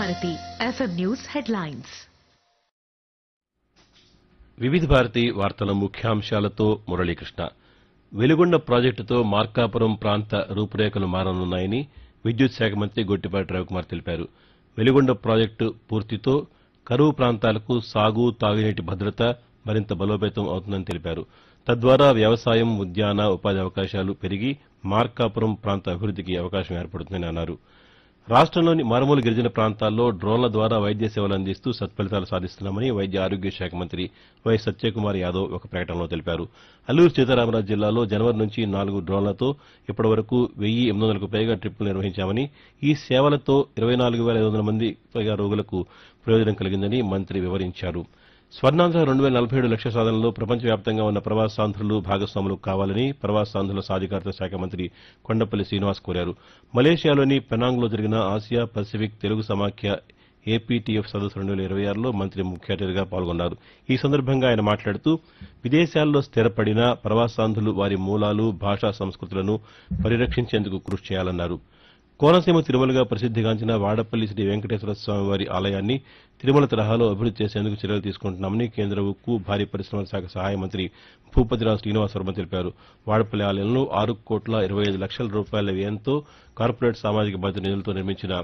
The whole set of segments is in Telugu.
భారతి ఎఫ్ఎం న్యూస్ హెడ్లైన్స్ వివిధ భారతి వార్తల ముఖ్యాంశాలతో మురళీకృష్ణ వెలుగొండ ప్రాజెక్టుతో మార్కాపురం ప్రాంత రూపురేఖలు మారనున్నాయని విద్యుత్ శాఖ మంత్రి గొట్టిపాటి రవికుమార్ తెలిపారు వెలుగొండ ప్రాజెక్టు పూర్తితో కరువు ప్రాంతాలకు సాగు తాగునీటి భద్రత మరింత బలోపేతం అవుతుందని తెలిపారు తద్వారా వ్యవసాయం ఉద్యాన ఉపాధి అవకాశాలు పెరిగి మార్కాపురం ప్రాంత అభివృద్దికి అవకాశం ఏర్పడుతుందని అన్నారు రాష్టంలోని మారుమూల గిరిజన ప్రాంతాల్లో డ్రోన్ల ద్వారా వైద్య సేవలు అందిస్తూ సత్ఫలితాలు సాధిస్తున్నామని వైద్య ఆరోగ్య శాఖ మంత్రి వై సత్యకుమార్ యాదవ్ ఒక ప్రకటనలో తెలిపారు అల్లూరు సీతారామరాజు జిల్లాలో జనవరి నుంచి నాలుగు డ్రోన్లతో ఇప్పటి వరకు వెయ్యి ఎనిమిది వందలకు పైగా ట్రిప్పులు నిర్వహించామని ఈ సేవలతో ఇరవై నాలుగు వేల ఐదు వందల మంది పైగా రోగులకు ప్రయోజనం కలిగిందని మంత్రి వివరించారు స్వర్ణాంధ్ర రెండు వేల నలభై ఏడు లక్ష్య సాధనలో ప్రపంచవ్యాప్తంగా ఉన్న ప్రవాసాంధ్రులు భాగస్వాములు కావాలని ప్రవాసాంధ్రుల సాధికారత శాఖ మంత్రి కొండపల్లి శ్రీనివాస్ కోరారు మలేషియాలోని పెనాంగ్లో జరిగిన ఆసియా పసిఫిక్ తెలుగు సమాఖ్య ఏపీటీఎఫ్ సదస్సు రెండు వేల ఇరవై ఆరులో మంత్రి ముఖ్య అతిథిగా పాల్గొన్నారు ఈ సందర్భంగా ఆయన మాట్లాడుతూ విదేశాల్లో స్థిరపడిన ప్రవాసాంధ్రులు వారి మూలాలు భాషా సంస్కృతులను పరిరక్షించేందుకు కృషి చేయాలన్నారు కోనసీమ తిరుమలగా ప్రసిద్దిగాంచిన వాడపల్లి శ్రీ వెంకటేశ్వర స్వామి వారి ఆలయాన్ని తిరుమల తరహాలో అభివృద్ది చేసేందుకు చర్యలు తీసుకుంటున్నామని కేంద్ర ఉక్కు భారీ పరిశ్రమల శాఖ సహాయ మంత్రి భూపతిరావు శ్రీనివాస్ వర్మ తెలిపారు వాడపల్లి ఆలయంలో ఆరు కోట్ల ఇరవై ఐదు లక్షల రూపాయల వ్యయంతో కార్పొరేట్ సామాజిక బాధ్యత నిధులతో నిర్మించిన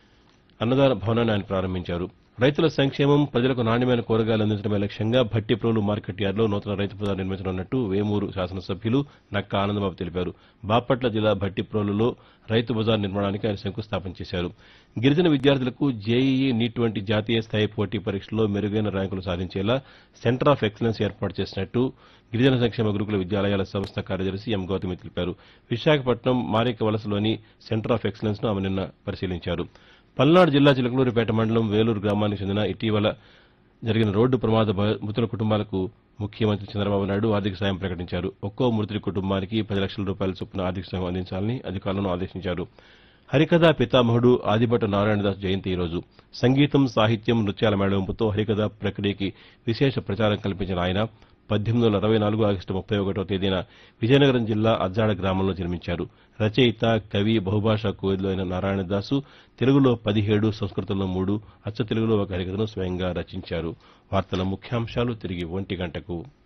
అన్నదాన భవనాన్ని ఆయన ప్రారంభించారు రైతుల సంక్షేమం ప్రజలకు నాణ్యమైన కూరగాయలు అందించడమే లక్ష్యంగా భట్టిప్రోలు మార్కెట్ యార్డులో నూతన రైతు బజార్ నిర్మించనున్నట్టు వేమూరు శాసనసభ్యులు నక్క ఆనందబాబు తెలిపారు బాపట్ల జిల్లా భట్టిప్రోలులో రైతు బజార్ నిర్మాణానికి ఆయన శంకుస్థాపన చేశారు గిరిజన విద్యార్థులకు జేఈఈ నీట్ వంటి జాతీయ స్థాయి పోటీ పరీక్షల్లో మెరుగైన ర్యాంకులు సాధించేలా సెంటర్ ఆఫ్ ఎక్సలెన్స్ ఏర్పాటు చేసినట్టు గిరిజన సంక్షేమ గురుకుల విద్యాలయాల సంస్థ కార్యదర్శి ఎం గౌతమి తెలిపారు విశాఖపట్నం మారేక వలసలోని సెంటర్ ఆఫ్ ఎక్సలెన్స్ ను ఆమె నిన్న పరిశీలించారు పల్నాడు జిల్లా చిలకలూరిపేట మండలం వేలూరు గ్రామానికి చెందిన ఇటీవల జరిగిన రోడ్డు ప్రమాద బ- మృతుల కుటుంబాలకు ముఖ్యమంత్రి చంద్రబాబు నాయుడు ఆర్థిక సాయం ప్రకటించారు ఒక్కో మృతుడి కుటుంబానికి పది లక్షల రూపాయల చొప్పున ఆర్థిక సాయం అందించాలని అధికారులను ఆదేశించారు హరికథా పితామహుడు ఆదిభట్ట నారాయణదాస్ జయంతి ఈరోజు సంగీతం సాహిత్యం నృత్యాల మేళవింపుతో హరికథా ప్రక్రియకి విశేష ప్రచారం కల్పించిన ఆయన పద్దెనిమిది వందల అరవై నాలుగు ఆగస్టు ముప్పై ఒకటో తేదీన విజయనగరం జిల్లా అజ్జాడ గ్రామంలో జన్మించారు రచయిత కవి బహుభాషా కోవిదులు అయిన నారాయణదాసు తెలుగులో పదిహేడు సంస్కృతంలో మూడు అచ్చ తెలుగులో ఒక హరికథను స్వయంగా రచించారు వార్తల ముఖ్యాంశాలు తిరిగి ఒంటి గంటకు